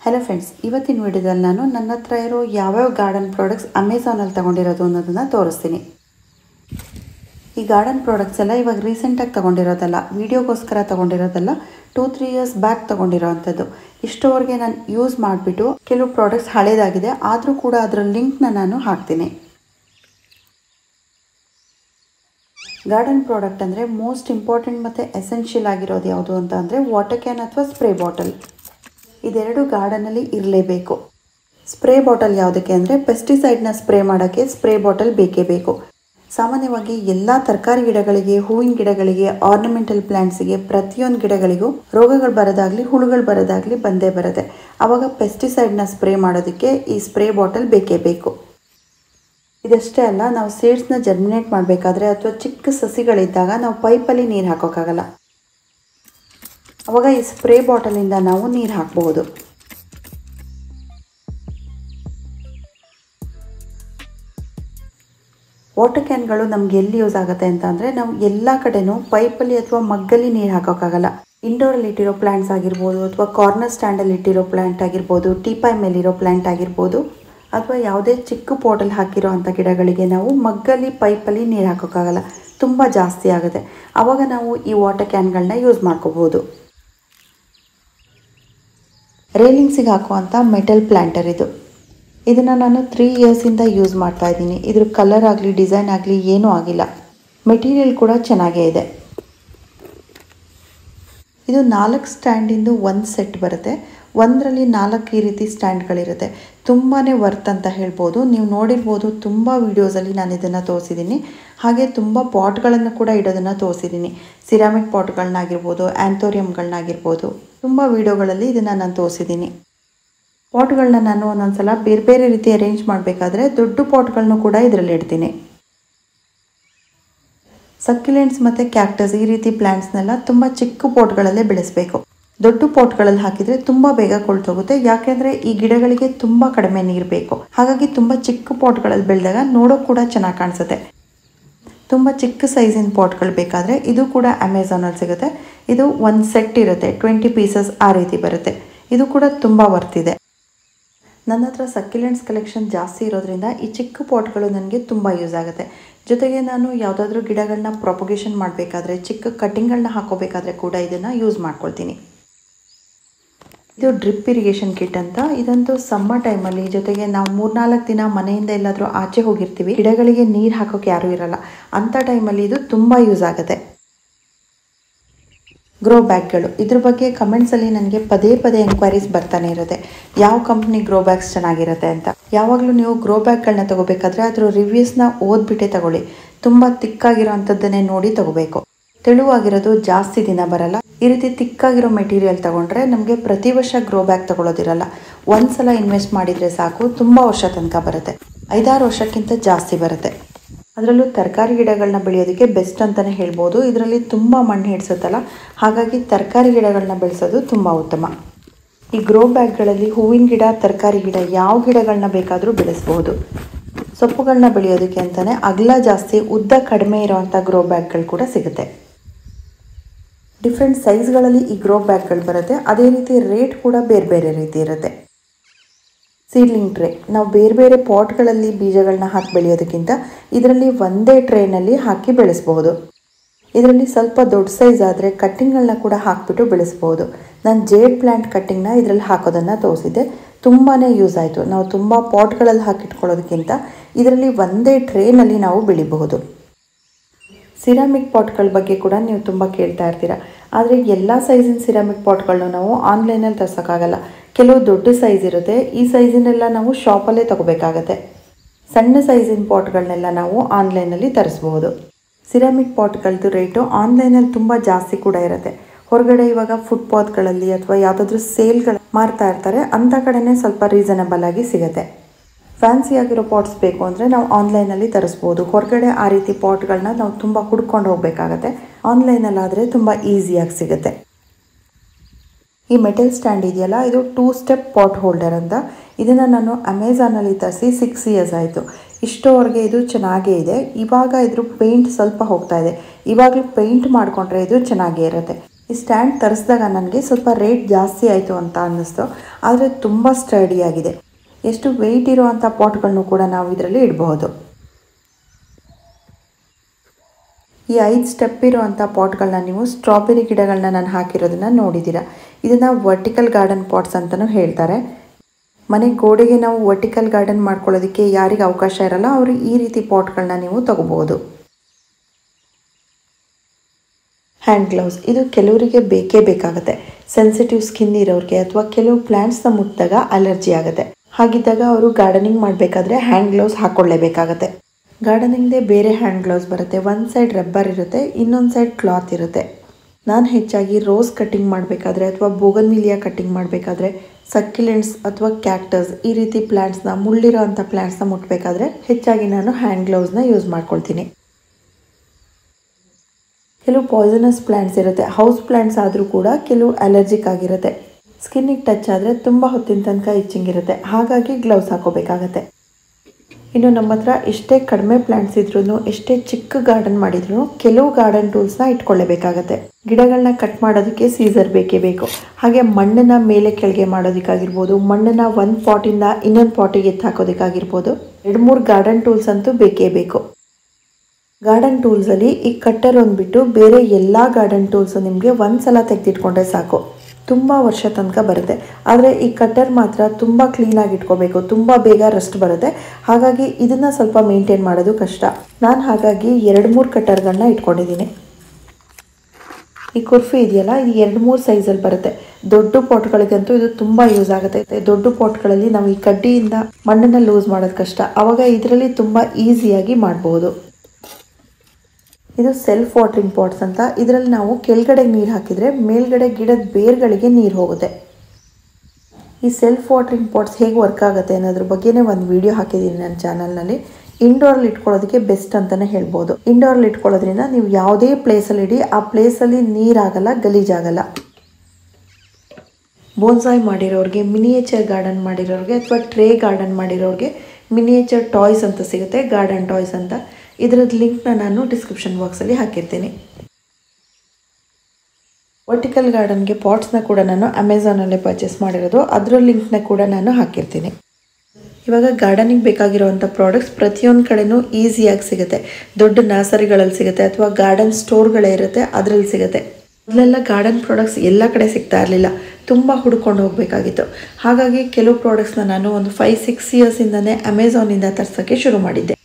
hello friends ಇವತ್ತಿನ ವಿಡಿಯೋದಲ್ಲಿ ನಾನು ನನ್ನ ಹತ್ರ ಇರೋ ಯಾವ್ಯಾವ ಗಾರ್ಡನ್ ಪ್ರಾಡಕ್ಟ್ಸ್ ಅಮೆಝಾನಲ್ಲಿ ತೊಗೊಂಡಿರೋದು ಅನ್ನೋದನ್ನು ತೋರಿಸ್ತೀನಿ ಈ ಗಾರ್ಡನ್ ಪ್ರಾಡಕ್ಟ್ಸ್ ಎಲ್ಲ ಇವಾಗ ರೀಸೆಂಟಾಗಿ ತೊಗೊಂಡಿರೋದಲ್ಲ ವೀಡಿಯೋಗೋಸ್ಕರ ತೊಗೊಂಡಿರೋದಲ್ಲ ಟೂ ತ್ರೀ ಇಯರ್ಸ್ ಬ್ಯಾಕ್ ತೊಗೊಂಡಿರೋ ಅಂಥದ್ದು ಇಷ್ಟವರೆಗೆ ನಾನು ಯೂಸ್ ಮಾಡಿಬಿಟ್ಟು ಕೆಲವು ಪ್ರಾಡಕ್ಟ್ಸ್ ಹಳೇದಾಗಿದೆ ಆದರೂ ಕೂಡ ಅದರ ಲಿಂಕ್ನ ನಾನು ಹಾಕ್ತೀನಿ ಗಾರ್ಡನ್ ಪ್ರಾಡಕ್ಟ್ ಅಂದರೆ ಮೋಸ್ಟ್ ಇಂಪಾರ್ಟೆಂಟ್ ಮತ್ತು ಎಸೆನ್ಷಿಯಲ್ ಆಗಿರೋದು ಯಾವುದು ಅಂತ ಅಂದರೆ ವಾಟರ್ ಕ್ಯಾನ್ ಅಥವಾ ಸ್ಪ್ರೇ ಬಾಟಲ್ ಇದೆರಡು ಗಾರ್ಡನಲ್ಲಿ ಇರಲೇಬೇಕು ಸ್ಪ್ರೇ ಬಾಟಲ್ ಯಾವುದಕ್ಕೆ ಅಂದರೆ ಪೆಸ್ಟಿಸೈಡ್ನ ಸ್ಪ್ರೇ ಮಾಡೋಕ್ಕೆ ಸ್ಪ್ರೇ ಬಾಟಲ್ ಬೇಕೇ ಬೇಕು ಸಾಮಾನ್ಯವಾಗಿ ಎಲ್ಲ ತರಕಾರಿ ಗಿಡಗಳಿಗೆ ಹೂವಿನ ಗಿಡಗಳಿಗೆ ಆರ್ನಮೆಂಟಲ್ ಪ್ಲ್ಯಾಂಟ್ಸಿಗೆ ಪ್ರತಿಯೊಂದು ಗಿಡಗಳಿಗೂ ರೋಗಗಳು ಬರೋದಾಗಲಿ ಹುಳುಗಳು ಬರೋದಾಗಲಿ ಬಂದೇ ಬರುತ್ತೆ ಆವಾಗ ಪೆಸ್ಟಿಸೈಡ್ನ ಸ್ಪ್ರೇ ಮಾಡೋದಕ್ಕೆ ಈ ಸ್ಪ್ರೇ ಬಾಟಲ್ ಬೇಕೇ ಬೇಕು ಇದಷ್ಟೇ ಅಲ್ಲ ನಾವು ಸೀಡ್ಸ್ನ ಜರ್ಮಿನೇಟ್ ಮಾಡಬೇಕಾದ್ರೆ ಅಥವಾ ಚಿಕ್ಕ ಸಸಿಗಳಿದ್ದಾಗ ನಾವು ಪೈಪಲ್ಲಿ ನೀರು ಹಾಕೋಕ್ಕಾಗಲ್ಲ ಅವಾಗ ಈ ಸ್ಪ್ರೇ ಬಾಟಲಿಂದ ನಾವು ನೀರು ಹಾಕಬಹುದು ವಾಟರ್ ಕ್ಯಾನ್ಗಳು ನಮ್ಗೆ ಎಲ್ಲಿ ಯೂಸ್ ಆಗುತ್ತೆ ಅಂತ ಅಂದರೆ ನಾವು ಎಲ್ಲ ಕಡೆನೂ ಪೈಪಲ್ಲಿ ಅಥವಾ ಮಗ್ಗಲ್ಲಿ ನೀರು ಹಾಕೋಕ್ಕಾಗಲ್ಲ ಇಂಡೋರಲ್ಲಿ ಇಟ್ಟಿರೋ ಪ್ಲ್ಯಾಂಟ್ಸ್ ಆಗಿರ್ಬೋದು ಅಥವಾ ಕಾರ್ನರ್ ಸ್ಟ್ಯಾಂಡಲ್ಲಿ ಇಟ್ಟಿರೋ ಪ್ಲ್ಯಾಂಟ್ ಆಗಿರ್ಬೋದು ಟೀಪಾಯ್ ಮೇಲಿರೋ ಪ್ಲ್ಯಾಂಟ್ ಆಗಿರ್ಬೋದು ಅಥವಾ ಯಾವುದೇ ಚಿಕ್ಕ ಪಾಟಲ್ಲಿ ಹಾಕಿರೋ ಅಂಥ ಗಿಡಗಳಿಗೆ ನಾವು ಮಗ್ಗಲ್ಲಿ ಪೈಪಲ್ಲಿ ನೀರು ಹಾಕೋಕ್ಕಾಗಲ್ಲ ತುಂಬ ಜಾಸ್ತಿ ಆಗುತ್ತೆ ಆವಾಗ ನಾವು ಈ ವಾಟರ್ ಕ್ಯಾನ್ಗಳನ್ನ ಯೂಸ್ ಮಾಡ್ಕೋಬೋದು ರೇಲಿಂಗ್ಸಿಗೆ ಹಾಕುವಂಥ ಮೆಟಲ್ ಪ್ಲ್ಯಾಂಟರ್ ಇದು ಇದನ್ನು ನಾನು ತ್ರೀ ಇಯರ್ಸಿಂದ ಯೂಸ್ ಮಾಡ್ತಾ ಇದ್ದೀನಿ ಇದ್ರ ಕಲರ್ ಆಗಲಿ ಡಿಸೈನ್ ಆಗಲಿ ಏನೂ ಆಗಿಲ್ಲ ಮೆಟೀರಿಯಲ್ ಕೂಡ ಚೆನ್ನಾಗೇ ಇದೆ ಇದು ನಾಲ್ಕು ಸ್ಟ್ಯಾಂಡಿಂದು ಒಂದು ಸೆಟ್ ಬರುತ್ತೆ ಒಂದರಲ್ಲಿ ನಾಲ್ಕು ಈ ರೀತಿ ಸ್ಟ್ಯಾಂಡ್ಗಳಿರುತ್ತೆ ತುಂಬಾ ವರ್ತ್ ಅಂತ ಹೇಳ್ಬೋದು ನೀವು ನೋಡಿರ್ಬೋದು ತುಂಬ ವೀಡಿಯೋಸಲ್ಲಿ ನಾನು ಇದನ್ನು ತೋರಿಸಿದ್ದೀನಿ ಹಾಗೆ ತುಂಬ ಪಾಟ್ಗಳನ್ನು ಕೂಡ ಇಡೋದನ್ನು ತೋರಿಸಿದ್ದೀನಿ ಸಿರಾಮಿಕ್ ಪಾಟ್ಗಳನ್ನಾಗಿರ್ಬೋದು ಆ್ಯಂಥೋರಿಯಮ್ಗಳನ್ನಾಗಿರ್ಬೋದು ತುಂಬ ವೀಡಿಯೋಗಳಲ್ಲಿ ಇದನ್ನು ನಾನು ತೋರಿಸಿದ್ದೀನಿ ಪಾಟ್ಗಳನ್ನ ನಾನು ಒಂದೊಂದ್ಸಲ ಬೇರೆ ಬೇರೆ ರೀತಿ ಅರೇಂಜ್ ಮಾಡಬೇಕಾದ್ರೆ ದೊಡ್ಡ ಪಾಟ್ಗಳನ್ನು ಕೂಡ ಇದರಲ್ಲಿ ಇಡ್ತೀನಿ ಸಕ್ಯುಲೆಂಟ್ಸ್ ಮತ್ತು ಕ್ಯಾಕ್ಟಸ್ ಈ ರೀತಿ ಪ್ಲ್ಯಾಂಟ್ಸ್ನೆಲ್ಲ ತುಂಬ ಚಿಕ್ಕ ಪಾಟ್ಗಳಲ್ಲೇ ಬೆಳೆಸಬೇಕು ದೊಡ್ಡ ಪಾಟ್ಗಳಲ್ಲಿ ಹಾಕಿದರೆ ತುಂಬ ಬೇಗ ಕೊಳ್ತೋಗುತ್ತೆ ಯಾಕೆಂದರೆ ಈ ಗಿಡಗಳಿಗೆ ತುಂಬ ಕಡಿಮೆ ನೀರು ಬೇಕು ಹಾಗಾಗಿ ತುಂಬ ಚಿಕ್ಕ ಪಾಟ್ಗಳಲ್ಲಿ ಬೆಳೆದಾಗ ನೋಡೋಕೆ ಕೂಡ ಚೆನ್ನಾಗಿ ಕಾಣಿಸುತ್ತೆ ತುಂಬ ಚಿಕ್ಕ ಸೈಜಿನ ಪಾಟ್ಗಳು ಬೇಕಾದರೆ ಇದು ಕೂಡ ಅಮೆಝಾನಲ್ಲಿ ಸಿಗುತ್ತೆ ಇದು ಒಂದು ಸೆಟ್ ಇರುತ್ತೆ ಟ್ವೆಂಟಿ ಪೀಸಸ್ ಆ ರೀತಿ ಬರುತ್ತೆ ಇದು ಕೂಡ ತುಂಬ ವರ್ತಿದೆ ನನ್ನ ಹತ್ರ ಸಕ್ಯುಲೆಂಟ್ಸ್ ಕಲೆಕ್ಷನ್ ಜಾಸ್ತಿ ಇರೋದ್ರಿಂದ ಈ ಚಿಕ್ಕ ಪಾಟ್ಗಳು ನನಗೆ ತುಂಬ ಯೂಸ್ ಆಗುತ್ತೆ ಜೊತೆಗೆ ನಾನು ಯಾವುದಾದ್ರೂ ಗಿಡಗಳನ್ನ ಪ್ರೊಪಗೇಷನ್ ಮಾಡಬೇಕಾದ್ರೆ ಚಿಕ್ಕ ಕಟ್ಟಿಂಗ್ಗಳನ್ನ ಹಾಕೋಬೇಕಾದ್ರೆ ಕೂಡ ಇದನ್ನು ಯೂಸ್ ಮಾಡ್ಕೊಳ್ತೀನಿ ಇದು ಡ್ರಿಪ್ ಇರಿಗೇಷನ್ ಕಿಟ್ ಅಂತ ಇದಂತೂ ಸಮ್ಮರ್ ಟೈಮಲ್ಲಿ ಜೊತೆಗೆ ನಾವು ಮೂರ್ನಾಲ್ಕು ದಿನ ಮನೆಯಿಂದ ಎಲ್ಲಾದರೂ ಆಚೆ ಹೋಗಿರ್ತೀವಿ ಗಿಡಗಳಿಗೆ ನೀರು ಹಾಕೋಕೆ ಯಾರೂ ಇರಲ್ಲ ಅಂಥ ಟೈಮಲ್ಲಿ ಇದು ತುಂಬ ಯೂಸ್ ಆಗುತ್ತೆ ಗ್ರೋ ಬ್ಯಾಗ್ಗಳು ಇದ್ರ ಬಗ್ಗೆ ಕಮೆಂಟ್ಸಲ್ಲಿ ನನಗೆ ಪದೇ ಪದೇ ಎಂಕ್ವೈರೀಸ್ ಬರ್ತಾನೆ ಇರುತ್ತೆ ಯಾವ ಕಂಪ್ನಿ ಗ್ರೋ ಬ್ಯಾಗ್ಸ್ ಚೆನ್ನಾಗಿರುತ್ತೆ ಅಂತ ಯಾವಾಗಲೂ ನೀವು ಗ್ರೋ ಬ್ಯಾಗ್ಗಳನ್ನ ತಗೋಬೇಕಾದ್ರೆ ಅದ್ರ ರಿವ್ಯೂಸ್ನ ಓದ್ಬಿಟ್ಟೆ ತಗೊಳ್ಳಿ ತುಂಬ ತಿಕ್ಕಾಗಿರೋ ಅಂಥದ್ದನ್ನೇ ನೋಡಿ ತಗೋಬೇಕು ತೆಳುವಾಗಿರೋದು ಜಾಸ್ತಿ ದಿನ ಬರಲ್ಲ ಈ ರೀತಿ ತಿಕ್ಕಾಗಿರೋ ಮೆಟೀರಿಯಲ್ ತಗೊಂಡ್ರೆ ನಮಗೆ ಪ್ರತಿ ವರ್ಷ ಗ್ರೋ ಬ್ಯಾಗ್ ತಗೊಳ್ಳೋದಿರಲ್ಲ ಒಂದ್ಸಲ ಇನ್ವೆಸ್ಟ್ ಮಾಡಿದರೆ ಸಾಕು ತುಂಬ ವರ್ಷ ತನಕ ಬರುತ್ತೆ ಐದಾರು ವರ್ಷಕ್ಕಿಂತ ಜಾಸ್ತಿ ಬರುತ್ತೆ ಅದರಲ್ಲೂ ತರಕಾರಿ ಗಿಡಗಳನ್ನ ಬೆಳೆಯೋದಕ್ಕೆ ಬೆಸ್ಟ್ ಅಂತಲೇ ಹೇಳ್ಬೋದು ಇದರಲ್ಲಿ ತುಂಬ ಮಣ್ಣು ಹಿಡಿಸುತ್ತಲ್ಲ ಹಾಗಾಗಿ ತರಕಾರಿ ಗಿಡಗಳನ್ನ ಬೆಳೆಸೋದು ತುಂಬ ಉತ್ತಮ ಈ ಗ್ರೋ ಬ್ಯಾಗ್ಗಳಲ್ಲಿ ಹೂವಿನ ಗಿಡ ತರಕಾರಿ ಗಿಡ ಯಾವ ಗಿಡಗಳನ್ನ ಬೇಕಾದರೂ ಬೆಳೆಸ್ಬೋದು ಸೊಪ್ಪುಗಳನ್ನ ಬೆಳೆಯೋದಕ್ಕೆ ಅಂತಲೇ ಅಗಲ ಜಾಸ್ತಿ ಉದ್ದ ಕಡಿಮೆ ಇರೋವಂಥ ಗ್ರೋ ಬ್ಯಾಗ್ಗಳು ಕೂಡ ಸಿಗುತ್ತೆ ಡಿಫ್ರೆಂಟ್ ಸೈಜ್ಗಳಲ್ಲಿ ಈ ಗ್ರೋ ಬ್ಯಾಗ್ಗಳು ಬರುತ್ತೆ ಅದೇ ರೀತಿ ರೇಟ್ ಕೂಡ ಬೇರೆ ಬೇರೆ ರೀತಿ ಇರುತ್ತೆ ಸೀಡ್ಲಿಂಗ್ ಟ್ರೇ ನಾವು ಬೇರೆ ಬೇರೆ ಪಾಟ್ಗಳಲ್ಲಿ ಬೀಜಗಳನ್ನ ಹಾಕಿ ಬೆಳೆಯೋದಕ್ಕಿಂತ ಇದರಲ್ಲಿ ಒಂದೇ ಟ್ರೇನಲ್ಲಿ ಹಾಕಿ ಬೆಳೆಸ್ಬೋದು ಇದರಲ್ಲಿ ಸ್ವಲ್ಪ ದೊಡ್ಡ ಸೈಜ್ ಆದರೆ ಕಟ್ಟಿಂಗ್ಗಳನ್ನ ಕೂಡ ಹಾಕಿಬಿಟ್ಟು ಬೆಳೆಸ್ಬೋದು ನಾನು ಜೇಡ್ ಪ್ಲ್ಯಾಂಟ್ ಕಟ್ಟಿಂಗ್ನ ಇದರಲ್ಲಿ ಹಾಕೋದನ್ನು ತೋರಿಸಿದ್ದೆ ತುಂಬಾ ಯೂಸ್ ಆಯಿತು ನಾವು ತುಂಬ ಪಾಟ್ಗಳಲ್ಲಿ ಹಾಕಿಟ್ಕೊಳ್ಳೋದಕ್ಕಿಂತ ಇದರಲ್ಲಿ ಒಂದೇ ಟ್ರೇನಲ್ಲಿ ನಾವು ಬೆಳಿಬಹುದು ಸಿರಾಮಿಕ್ ಪಾಟ್ಗಳ ಬಗ್ಗೆ ಕೂಡ ನೀವು ತುಂಬ ಕೇಳ್ತಾ ಇರ್ತೀರ ಆದರೆ ಎಲ್ಲ ಸೈಜಿನ ಸಿರಾಮಿಕ್ ಪಾಟ್ಗಳನ್ನ ನಾವು ಆನ್ಲೈನಲ್ಲಿ ತರ್ಸೋಕ್ಕಾಗಲ್ಲ ಕೆಲವು ದೊಡ್ಡ ಸೈಜ್ ಇರುತ್ತೆ ಈ ಸೈಜಿನೆಲ್ಲ ನಾವು ಶಾಪಲ್ಲೇ ತಗೋಬೇಕಾಗತ್ತೆ ಸಣ್ಣ ಸೈಜಿನ ಪಾಟ್ಗಳನ್ನೆಲ್ಲ ನಾವು ಆನ್ಲೈನಲ್ಲಿ ತರಿಸ್ಬೋದು ಸಿರಾಮಿಕ್ ಪಾಟ್ಗಳದ್ದು ರೇಟು ಆನ್ಲೈನಲ್ಲಿ ತುಂಬ ಜಾಸ್ತಿ ಕೂಡ ಇರುತ್ತೆ ಹೊರಗಡೆ ಇವಾಗ ಫುಟ್ಪಾತ್ಗಳಲ್ಲಿ ಅಥವಾ ಯಾವುದಾದ್ರೂ ಸೇಲ್ಗಳು ಮಾರ್ತಾ ಇರ್ತಾರೆ ಅಂಥ ಕಡೆನೇ ಸ್ವಲ್ಪ ರೀಸನಬಲ್ ಆಗಿ ಸಿಗುತ್ತೆ ಫ್ಯಾನ್ಸಿ ಆಗಿರೋ ಪಾಟ್ಸ್ ಬೇಕು ಅಂದರೆ ನಾವು ಆನ್ಲೈನಲ್ಲಿ ತರಿಸ್ಬೋದು ಹೊರಗಡೆ ಆ ರೀತಿ ಪಾಟ್ಗಳನ್ನ ನಾವು ತುಂಬ ಹುಡ್ಕೊಂಡು ಹೋಗಬೇಕಾಗತ್ತೆ ಆನ್ಲೈನಲ್ಲಾದರೆ ತುಂಬ ಈಸಿಯಾಗಿ ಸಿಗುತ್ತೆ ಈ ಮೆಟಲ್ ಸ್ಟ್ಯಾಂಡ್ ಇದೆಯಲ್ಲ ಇದು ಟೂ ಸ್ಟೆಪ್ ಪಾಟ್ ಹೋಲ್ಡರ್ ಅಂತ ಇದನ್ನು ನಾನು ಅಮೆಝಾನಲ್ಲಿ ತರಿಸಿ ಸಿಕ್ಸ್ ಇಯರ್ಸ್ ಆಯಿತು ಇಷ್ಟೋವರೆಗೆ ಇದು ಚೆನ್ನಾಗೇ ಇದೆ ಇವಾಗ ಇದ್ರ ಪೇಂಟ್ ಸ್ವಲ್ಪ ಹೋಗ್ತಾ ಇದೆ ಇವಾಗಲೂ ಪೇಂಟ್ ಮಾಡಿಕೊಂಡ್ರೆ ಇದು ಚೆನ್ನಾಗೇ ಇರುತ್ತೆ ಈ ಸ್ಟ್ಯಾಂಡ್ ತರಿಸಿದಾಗ ನನಗೆ ಸ್ವಲ್ಪ ರೇಟ್ ಜಾಸ್ತಿ ಆಯಿತು ಅಂತ ಅನ್ನಿಸ್ತು ಆದರೆ ತುಂಬ ಸ್ಟಡಿಯಾಗಿದೆ ಎಷ್ಟು ವೆಯ್ಟ್ ಇರುವಂಥ ಪಾಟ್ಗಳನ್ನು ಕೂಡ ನಾವು ಇದರಲ್ಲಿ ಇಡಬಹುದು ಈ ಐದು ಸ್ಟೆಪ್ ಇರುವಂಥ ಪಾಟ್ಗಳನ್ನ ನೀವು ಸ್ಟ್ರಾಬೆರಿ ಗಿಡಗಳನ್ನ ನಾನು ಹಾಕಿರೋದನ್ನ ನೋಡಿದ್ದೀರಾ ಇದನ್ನು ವರ್ಟಿಕಲ್ ಗಾರ್ಡನ್ ಪಾಟ್ಸ್ ಅಂತಲೂ ಹೇಳ್ತಾರೆ ಮನೆ ಗೋಡೆಗೆ ನಾವು ವರ್ಟಿಕಲ್ ಗಾರ್ಡನ್ ಮಾಡ್ಕೊಳ್ಳೋದಕ್ಕೆ ಯಾರಿಗೆ ಅವಕಾಶ ಇರಲ್ಲ ಅವರು ಈ ರೀತಿ ಪಾಟ್ಗಳನ್ನ ನೀವು ತಗೋಬಹುದು ಹ್ಯಾಂಡ್ ಗ್ಲೌಸ್ ಇದು ಕೆಲವರಿಗೆ ಬೇಕೇ ಬೇಕಾಗುತ್ತೆ ಸೆನ್ಸಿಟಿವ್ ಸ್ಕಿನ್ ಇರೋರಿಗೆ ಅಥವಾ ಕೆಲವು ಪ್ಲ್ಯಾಂಟ್ಸ್ನ ಮುಟ್ಟಿದಾಗ ಅಲರ್ಜಿ ಆಗುತ್ತೆ ಹಾಗಿದ್ದಾಗ ಅವರು ಗಾರ್ಡನಿಂಗ್ ಮಾಡಬೇಕಾದ್ರೆ ಹ್ಯಾಂಡ್ ಗ್ಲೌಸ್ ಹಾಕ್ಕೊಳ್ಳೇಬೇಕಾಗತ್ತೆ ಗಾರ್ಡನಿಂಗ್ದೇ ಬೇರೆ ಹ್ಯಾಂಡ್ ಗ್ಲೌಸ್ ಬರುತ್ತೆ ಒಂದು ಸೈಡ್ ರಬ್ಬರ್ ಇರುತ್ತೆ ಇನ್ನೊಂದು ಸೈಡ್ ಕ್ಲಾತ್ ಇರುತ್ತೆ ನಾನು ಹೆಚ್ಚಾಗಿ ರೋಸ್ ಕಟ್ಟಿಂಗ್ ಮಾಡಬೇಕಾದ್ರೆ ಅಥವಾ ಬೋಗನ್ವಿಲಿಯಾ ಕಟ್ಟಿಂಗ್ ಮಾಡಬೇಕಾದ್ರೆ ಸಕ್ಯುಲೆಂಟ್ಸ್ ಅಥವಾ ಕ್ಯಾಕ್ಟಸ್ ಈ ರೀತಿ ಪ್ಲ್ಯಾಂಟ್ಸ್ನ ಮುಳ್ಳಿರೋ ಅಂಥ ಪ್ಲ್ಯಾಂಟ್ಸ್ನ ಮುಟ್ಟಬೇಕಾದ್ರೆ ಹೆಚ್ಚಾಗಿ ನಾನು ಹ್ಯಾಂಡ್ ಗ್ಲೌಸ್ನ ಯೂಸ್ ಮಾಡ್ಕೊಳ್ತೀನಿ ಕೆಲವು ಪಾಯ್ಸನಸ್ ಪ್ಲ್ಯಾಂಟ್ಸ್ ಇರುತ್ತೆ ಹೌಸ್ ಪ್ಲ್ಯಾಂಟ್ಸ್ ಆದರೂ ಕೂಡ ಕೆಲವು ಅಲರ್ಜಿಕ್ ಆಗಿರುತ್ತೆ ಸ್ಕಿನ್ನಿಗೆ ಟಚ್ ಆದರೆ ತುಂಬ ಹೊತ್ತಿನ ತನಕ ಇಚ್ಚಿಂಗ್ ಇರುತ್ತೆ ಹಾಗಾಗಿ ಗ್ಲೌಸ್ ಹಾಕೋಬೇಕಾಗತ್ತೆ ಇನ್ನು ನಮ್ಮ ಹತ್ರ ಎಷ್ಟೇ ಕಡಿಮೆ ಪ್ಲಾಂಟ್ಸ್ ಇದ್ರೂ ಎಷ್ಟೇ ಚಿಕ್ಕ ಗಾರ್ಡನ್ ಮಾಡಿದ್ರು ಕೆಲವು ಗಾರ್ಡನ್ ಟೂಲ್ಸ್ನ ಇಟ್ಕೊಳ್ಳೇಬೇಕಾಗತ್ತೆ ಗಿಡಗಳನ್ನ ಕಟ್ ಮಾಡೋದಕ್ಕೆ ಸೀಸರ್ ಬೇಕೇ ಬೇಕು ಹಾಗೆ ಮಣ್ಣನ್ನ ಮೇಲೆ ಕೆಳಗೆ ಮಾಡೋದಕ್ಕಾಗಿರ್ಬೋದು ಮಣ್ಣನ್ನ ಒಂದು ಪಾಟಿಂದ ಇನ್ನೊಂದು ಪಾಟಿಗೆ ಎತ್ತು ಹಾಕೋದಕ್ಕಾಗಿರ್ಬೋದು ಎರಡು ಮೂರು ಗಾರ್ಡನ್ ಟೂಲ್ಸ್ ಅಂತೂ ಬೇಕೇ ಬೇಕು ಗಾರ್ಡನ್ ಟೂಲ್ಸಲ್ಲಿ ಈ ಕಟ್ಟರ್ ಒಂದ್ಬಿಟ್ಟು ಬೇರೆ ಎಲ್ಲ ಗಾರ್ಡನ್ ಟೂಲ್ಸು ನಿಮಗೆ ಒಂದು ಸಲ ತೆಗೆದಿಟ್ಕೊಂಡ್ರೆ ಸಾಕು ತುಂಬ ವರ್ಷ ತನಕ ಬರುತ್ತೆ ಆದರೆ ಈ ಕಟ್ಟರ್ ಮಾತ್ರ ತುಂಬ ಕ್ಲೀನಾಗಿ ಇಟ್ಕೋಬೇಕು ತುಂಬ ಬೇಗ ರಸ್ಟ್ ಬರುತ್ತೆ ಹಾಗಾಗಿ ಇದನ್ನು ಸ್ವಲ್ಪ ಮೇಂಟೈನ್ ಮಾಡೋದು ಕಷ್ಟ ನಾನು ಹಾಗಾಗಿ ಎರಡು ಮೂರು ಕಟ್ಟರ್ಗಳನ್ನ ಇಟ್ಕೊಂಡಿದ್ದೀನಿ ಈ ಕುರ್ಫಿ ಇದೆಯಲ್ಲ ಇದು ಎರಡು ಮೂರು ಸೈಜಲ್ಲಿ ಬರುತ್ತೆ ದೊಡ್ಡ ಪಾಟ್ಗಳಿಗಂತೂ ಇದು ತುಂಬ ಯೂಸ್ ಆಗುತ್ತೆ ದೊಡ್ಡ ಪಾಟ್ಗಳಲ್ಲಿ ನಾವು ಈ ಕಡ್ಡಿಯಿಂದ ಮಣ್ಣನ್ನು ಲೂಸ್ ಮಾಡೋದು ಕಷ್ಟ ಆವಾಗ ಇದರಲ್ಲಿ ತುಂಬ ಈಸಿಯಾಗಿ ಮಾಡಬಹುದು ಇದು ಸೆಲ್ಫ್ ವಾಟ್ರಿಂಗ್ ಪಾಟ್ಸ್ ಅಂತ ಇದರಲ್ಲಿ ನಾವು ಕೆಳಗಡೆ ನೀರು ಹಾಕಿದರೆ ಮೇಲ್ಗಡೆ ಗಿಡದ ಬೇರ್ಗಳಿಗೆ ನೀರು ಹೋಗುತ್ತೆ ಈ ಸೆಲ್ಫ್ ವಾಟ್ರಿಂಗ್ ಪಾಟ್ಸ್ ಹೇಗೆ ವರ್ಕ್ ಆಗುತ್ತೆ ಅನ್ನೋದ್ರ ಬಗ್ಗೆನೇ ಒಂದು ವಿಡಿಯೋ ಹಾಕಿದ್ದೀನಿ ನನ್ನ ಚಾನಲ್ನಲ್ಲಿ ಇಂಡೋರಲ್ಲಿ ಇಟ್ಕೊಳ್ಳೋದಕ್ಕೆ ಬೆಸ್ಟ್ ಅಂತಲೇ ಹೇಳ್ಬೋದು ಇಂಡೋರಲ್ಲಿ ಇಟ್ಕೊಳ್ಳೋದ್ರಿಂದ ನೀವು ಯಾವುದೇ ಪ್ಲೇಸಲ್ಲಿ ಇಡಿ ಆ ಪ್ಲೇಸಲ್ಲಿ ನೀರಾಗಲ್ಲ ಗಲೀಜಾಗಲ್ಲ ಬೋನ್ಸಾಯ್ ಮಾಡಿರೋರಿಗೆ ಮಿನಿಯೇಚರ್ ಗಾರ್ಡನ್ ಮಾಡಿರೋರಿಗೆ ಅಥವಾ ಟ್ರೇ ಗಾರ್ಡನ್ ಮಾಡಿರೋರಿಗೆ ಮಿನಿಯೇಚರ್ ಟಾಯ್ಸ್ ಅಂತ ಸಿಗುತ್ತೆ ಗಾರ್ಡನ್ ಟಾಯ್ಸ್ ಅಂತ ಇದರದ್ದು ಲಿಂಕ್ನ ನಾನು ಡಿಸ್ಕ್ರಿಪ್ಷನ್ ಬಾಕ್ಸಲ್ಲಿ ಹಾಕಿರ್ತೀನಿ ವರ್ಟಿಕಲ್ ಗಾರ್ಡನ್ಗೆ ಪಾಟ್ಸ್ನ ಕೂಡ ನಾನು ಅಮೆಝಾನಲ್ಲೇ ಪರ್ಚೇಸ್ ಮಾಡಿರೋದು ಅದರ ಲಿಂಕ್ನ ಕೂಡ ನಾನು ಹಾಕಿರ್ತೀನಿ ಇವಾಗ ಗಾರ್ಡನಿಗೆ ಬೇಕಾಗಿರುವಂಥ ಪ್ರಾಡಕ್ಟ್ಸ್ ಪ್ರತಿಯೊಂದು ಕಡೆನೂ ಈಸಿಯಾಗಿ ಸಿಗುತ್ತೆ ದೊಡ್ಡ ನರ್ಸರಿಗಳಲ್ಲಿ ಸಿಗುತ್ತೆ ಅಥವಾ ಗಾರ್ಡನ್ ಸ್ಟೋರ್ಗಳೇ ಇರುತ್ತೆ ಅದರಲ್ಲಿ ಸಿಗುತ್ತೆ ಮೊದಲೆಲ್ಲ ಗಾರ್ಡನ್ ಪ್ರಾಡಕ್ಟ್ಸ್ ಎಲ್ಲ ಕಡೆ ಸಿಗ್ತಾ ಇರಲಿಲ್ಲ ತುಂಬ ಹುಡ್ಕೊಂಡು ಹೋಗಬೇಕಾಗಿತ್ತು ಹಾಗಾಗಿ ಕೆಲವು ಪ್ರಾಡಕ್ಟ್ಸ್ನ ನಾನು ಒಂದು ಫೈವ್ ಸಿಕ್ಸ್ ಇಯರ್ಸಿಂದನೇ ಅಮೆಝಾನಿಂದ ತರ್ಸೋಕ್ಕೆ ಶುರು ಮಾಡಿದ್ದೆ